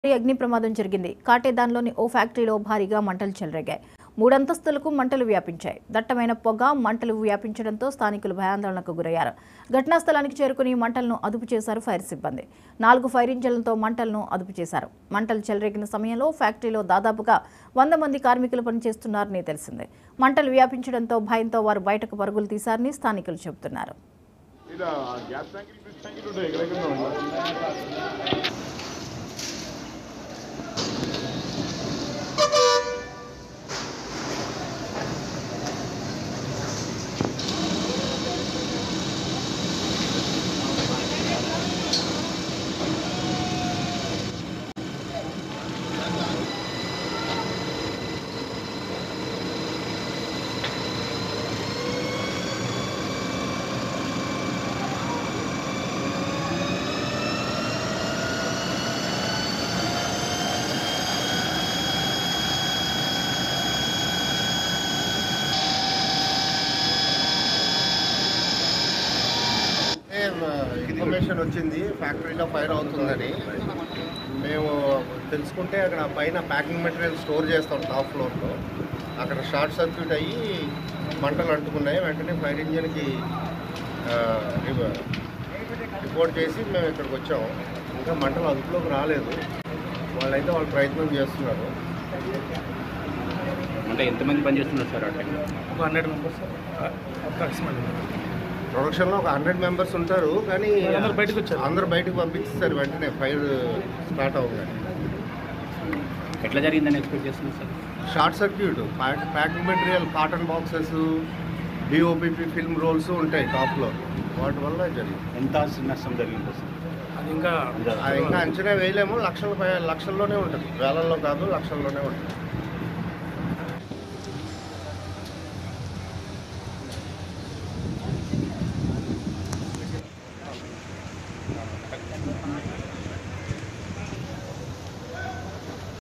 భారీ అగ్ని ప్రమాదం జరిగింది కాటేదాన్లోని ఓ ఫ్యాక్టరీలో భారీగా మంటలు చెలరేగాయి మూడంతస్తులకు మంటలు వ్యాపించాయి దట్టమైన పొగ మంటలు వ్యాపించడంతో స్థానికులు భయాందోళనకు గురయ్యారు ఘటనా స్థలానికి చేరుకుని మంటలను అదుపు చేశారు ఫైర్ సిబ్బంది నాలుగు ఫైర్ ఇంజన్లతో మంటలను అదుపు చేశారు మంటలు చెలరేగిన సమయంలో ఫ్యాక్టరీలో దాదాపుగా వంద మంది కార్మికులు పనిచేస్తున్నారని తెలిసింది మంటలు వ్యాపించడంతో భయంతో వారు బయటకు పరుగులు తీశారని స్థానికులు చెబుతున్నారు ఇలా గ్యాస్ ట్యాంకులు ఫిష్ ట్యాంకులు ఉంటాయి ఎక్కడెక్కడ ఉన్నాయి ఇన్ఫర్మేషన్ వచ్చింది ఫ్యాక్టరీలో ఫైర్ అవుతుందని మేము తెలుసుకుంటే అక్కడ పైన ప్యాకింగ్ మెటీరియల్ స్టోర్ చేస్తాం టాప్ ఫ్లోర్లో అక్కడ షార్ట్ సర్క్యూట్ అయ్యి మంటలు అంటుకున్నాయి వెంటనే ఫైర్ ఇంజిన్కి రిపోర్ట్ చేసి మేము ఇక్కడికి వచ్చాము ఇంకా మంటలు అదుపులోకి రాలేదు వాళ్ళైతే వాళ్ళు ప్రయత్నం చేస్తున్నారు అంటే ఎంతమంది పనిచేస్తున్నారు సార్ ఆ టైంలో ఒక హండ్రెడ్ మెంబర్స్ అప్రాక్సిమేట్లీ ప్రొడక్షన్లో ఒక హండ్రెడ్ మెంబర్స్ ఉంటారు కానీ అందరూ బయటకు వచ్చారు. అందరూ బయటకు పంపించేస్తారు వెంటనే ఫైర్ స్టార్ట్ అవ్వగానే ఎట్లా జరిగిందని ఎక్స్పెక్ట్ చేస్తున్నారు sir short circuit pack packing material cotton boxes DOPP film rolls ఉంటాయి టాప్లో వాటి వల్ల జరిగింది ఎంత నష్టం జరిగింది సార్ అది ఇంకా అది ఇంకా అంచనా వేయలేము లక్షల పై లక్షల్లోనే ఉంటుంది వేలల్లో కాదు లక్షల్లోనే ఉంటుంది